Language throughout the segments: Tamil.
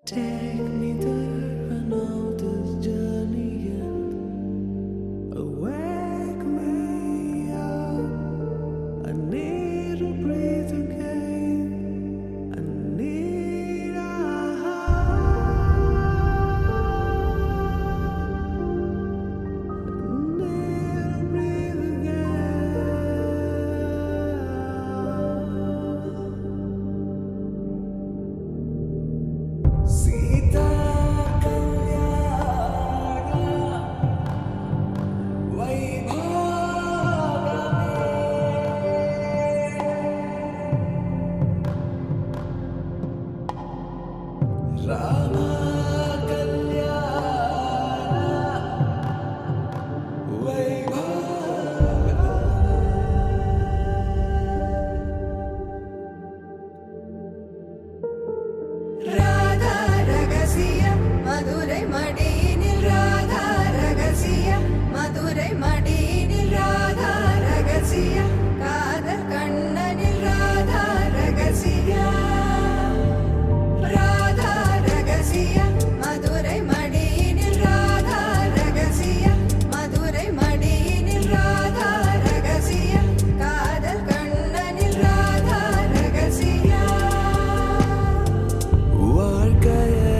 Take me there, I know this journey ends. Awake me up. I need to breathe again. I need a need to breathe again. Sita Kalyana Vaibhavame Rama Kalyana Radha ரகசிய மதுரை மடியினில் ராதா ரகசிய மதுரை மடியினில் ராதா ரகசிய காதல் கண்ணனில் ராதா ரகசிய ராதா ரகசிய மதுரை மடியினில் ராதா ரகசிய மதுரை மடியினில் ராதா ரகசிய காதல் கண்ணனில் ராதா ரகசிய வாழ்க்கையே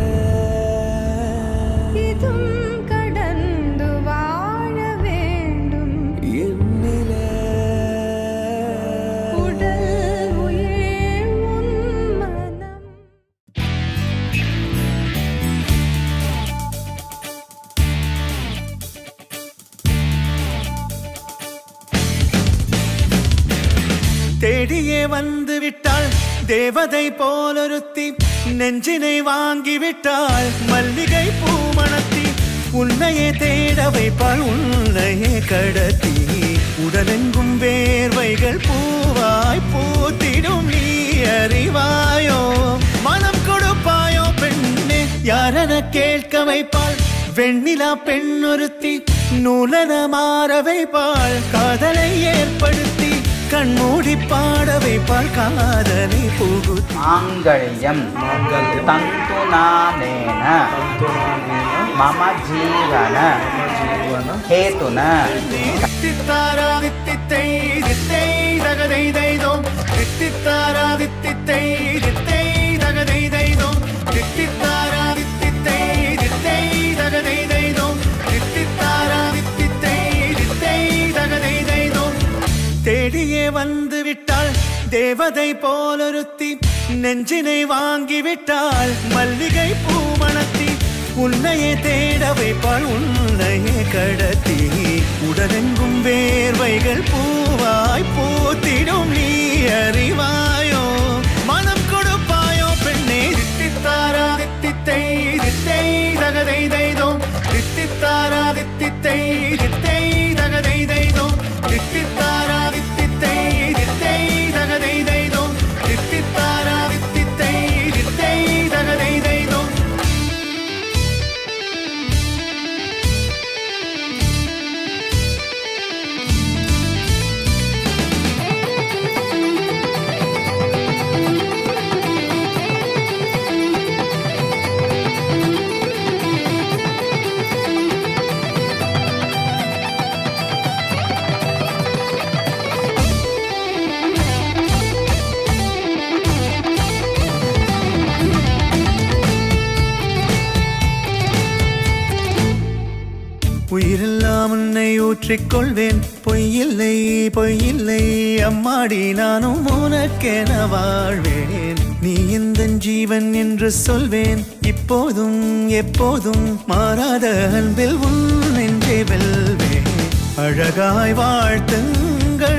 இதும் கடந்து வாழ வேண்டும் என்னிலே உடல் உயிர் உன் மனம் தேடியே வந்து விட்டாள் தேவதை போலொருத்தி நெஞ்சினை வாங்கி விட்டாள் மல்லிகை பூமணத்தி உன்னையே தேட வைப்பாள் உன்னையே கடத்தி உடலெங்கும் வேர்வைகள் பூவாய் பூத்திடும் நீ அறிவாயோ மனம் கொடுப்பாயோ பெண்ணே யாரென கேட்க வைப்பாள் வெண்ணிலா பெண்ணொருத்தி நூலன மாற வைப்பாள் காதலை ஏற்படுத்தி கண்மூடி பாட வைப்பாள் காதலை புகுத்தி माङ्गल्यं तन्तुनानेन मम जीवन हेतुना தித்தித்தாரா தித்தித்தை தித்தை தகதை தைதோம் தித்தித்தாரா தித்தித்தை தித்தை தகதை தைதோம் தித்தித்தாரா தித்தித்தை தித்தை தகதை தைதோம் தித்தித்தாரா தித்தித்தை தித்தை தகதை தைதோம் தேடியே வந்து விட்டாள் தேவதை போலொருத்தி நெஞ்சினை வாங்கி விட்டாள் மல்லிகை பூமணத்தி உன்னையே தேட வைப்பாள் உன்னையே கடத்தி உடலெங்கும் வேர்வைகள் பூவாய் பூத்திடும் நீ அறிவாயோ மனம் கொடுப்பாயோ பெண்ணே தித்தித்தாரா தித்தித்தை தித்தை தகதை தைதோம் தித்தித்தாரா தித்தித்தை தித்தை தகதை தைதோம் தித்தித்தாரா தித்தித்தை தித்தை தகதை தைதோம் தித்தித்தாரா தித்தித்தை தித்தை தகதை தைதோம் உயிரெல்லாம் உன்னை ஊற்றிக் கொள்வேன் பொய்யில்லை பொய்யில்லை அம்மாடி நானும் உனக்கென வாழ்வேன் நீ இந்த ஜீவன் என்று சொல்வேன் இப்போதும் எப்போதும் மாறாத அன்பில் உன் நெஞ்சை வெல்வேன் அழகாய் வாழ்த்துங்கள்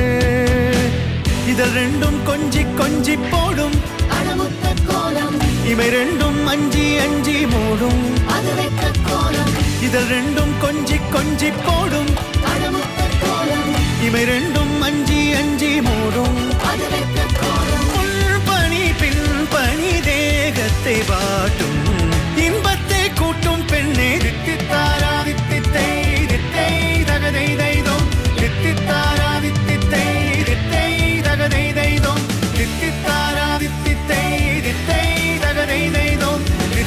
இதழ் ரெண்டும் கொஞ்சி கொஞ்சி போடும் அடமுத்த கோலம் இவை ரெண்டும் அஞ்சி அஞ்சி மூடும் அது வெட்ட கோலம் இதழ் ரெண்டும் கொஞ்சி கொஞ்சி போடும் அடமுத்த கோலம் இவை ரெண்டும் அஞ்சி அஞ்சி மூடும் அது வெட்ட கோலம் உள் பனி பின் பனி தேகத்தை வாட்டும் இன்பத்தை கூட்டும் பெண்ணே தித்தித்தாரா தித்தித்தை தித்தை தகதை தைதோம் தித்தித்தாரா தித்தித்தை தித்தை தகதை தைதோம் தித்தித்தாரா தித்தித்தை தித்தை தகதை தைதோம்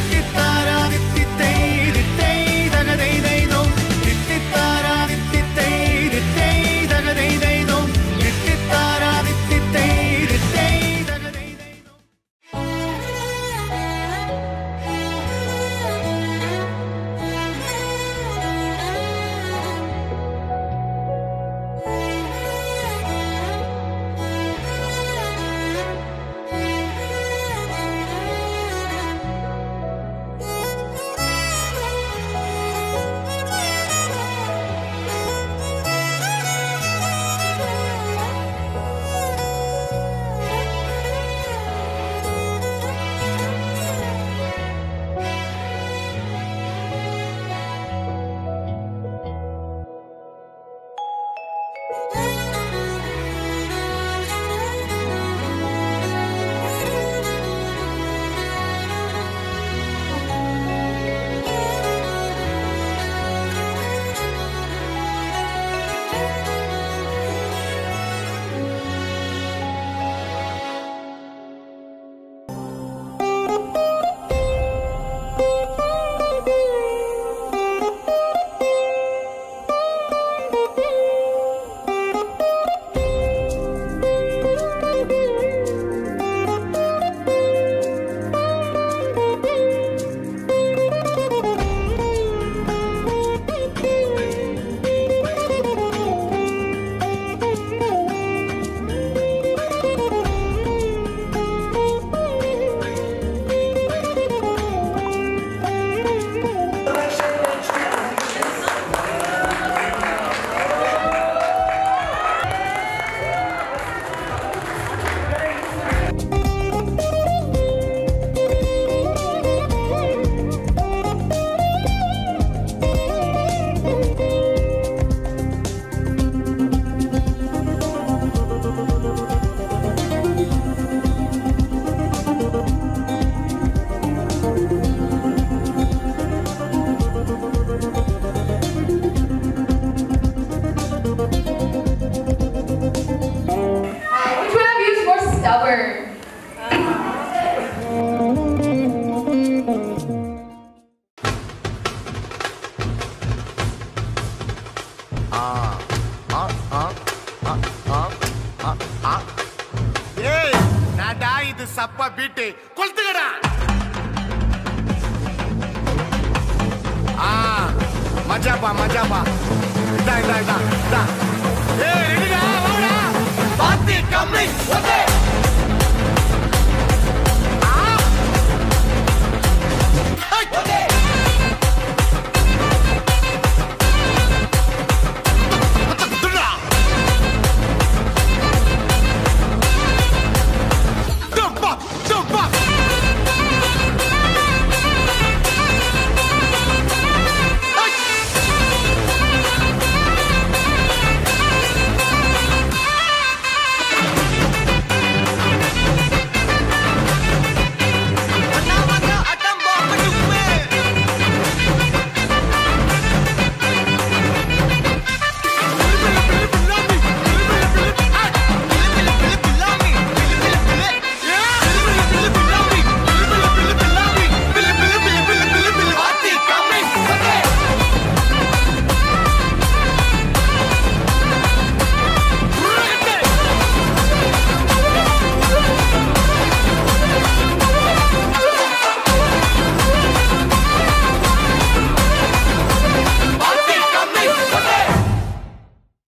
மஜாப்பா மஜாப்பா இதா இதா இதா இதா ஏய் ரெடிடா வாடா பாத்தி கம்மி ஓகே